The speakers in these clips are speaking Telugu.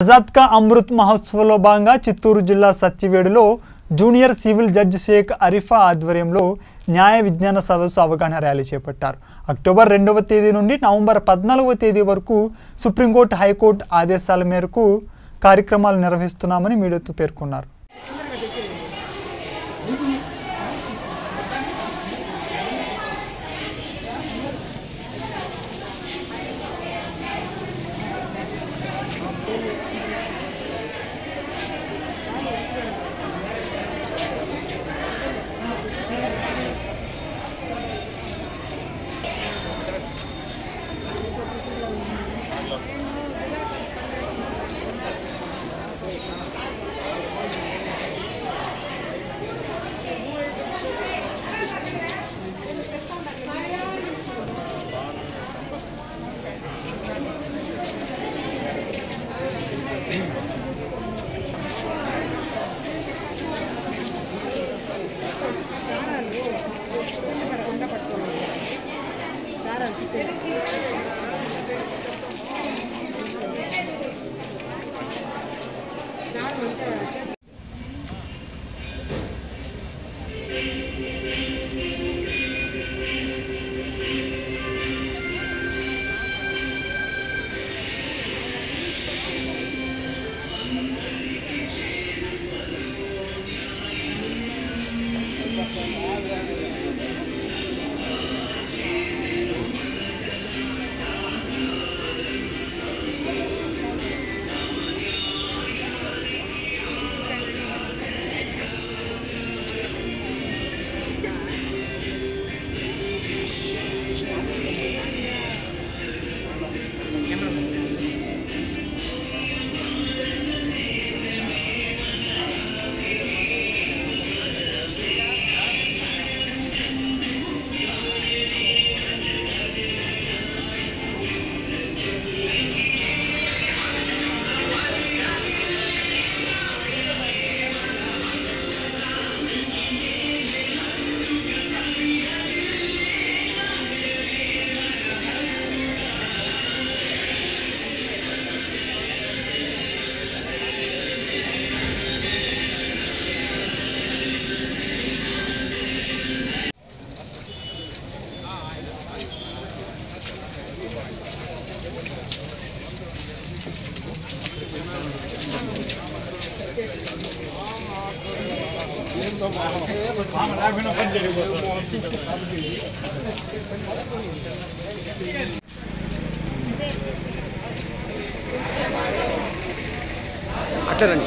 ఆజాద్ కా అమృత్ మహోత్సవ్లో భాగంగా చిత్తూరు జిల్లా సత్యవేడులో junior civil judge Sheikh Arifa ఆధ్వర్యంలో న్యాయ విజ్ఞాన సదస్సు అవగాహన ర్యాలీ చేపట్టారు అక్టోబర్ రెండవ తేదీ నుండి నవంబర్ పద్నాలుగవ తేదీ వరకు సుప్రీంకోర్టు హైకోర్టు ఆదేశాల మేరకు కార్యక్రమాలు నిర్వహిస్తున్నామని మీడియాతో పేర్కొన్నారు అట్లా రండి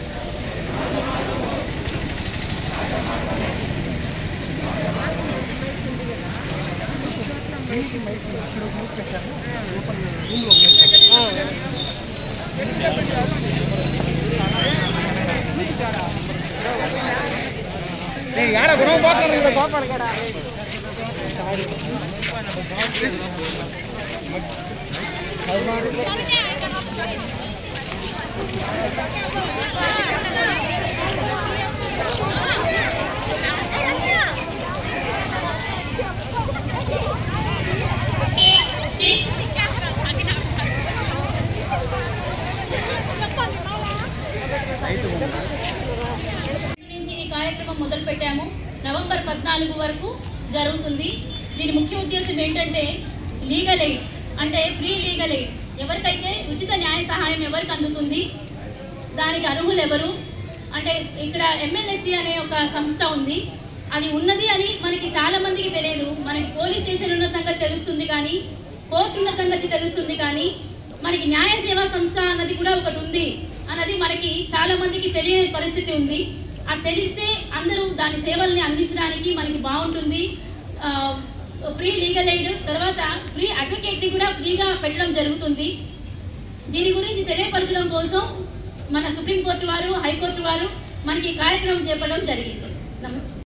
నుంచి ఈ కార్యక్రమం మొదలు పెట్టాము నవంబర్ పద్నాలుగు వరకు జరుగుతుంది దీని ముఖ్య ఉద్దేశం ఏంటంటే లీగల్ ఎయిడ్ అంటే ఫ్రీ లీగల్ ఎయిడ్ ఎవరికైతే ఉచిత న్యాయ సహాయం ఎవరికి అందుతుంది దానికి అర్హులు ఎవరు అంటే ఇక్కడ ఎమ్మెల్యేసి అనే ఒక సంస్థ ఉంది అది ఉన్నది అని మనకి చాలా మందికి తెలియదు మనకి పోలీస్ స్టేషన్ ఉన్న సంగతి తెలుస్తుంది కానీ కోర్టు ఉన్న సంగతి తెలుస్తుంది కానీ మనకి న్యాయ సేవా సంస్థ అన్నది కూడా ఒకటి ఉంది అన్నది మనకి చాలా మందికి తెలియని పరిస్థితి ఉంది అది తెలిస్తే అందరూ దాని సేవల్ని అందించడానికి మనకి బాగుంటుంది ఫ్రీ లీగల్ ఎయిడ్ తర్వాత ఫ్రీ అడ్వకేట్ని కూడా ఫ్రీగా పెట్టడం జరుగుతుంది దీని గురించి తెలియపరచడం కోసం మన సుప్రీంకోర్టు వారు హైకోర్టు వారు మనకి ఈ కార్యక్రమం చేపట్టడం జరిగింది నమస్తే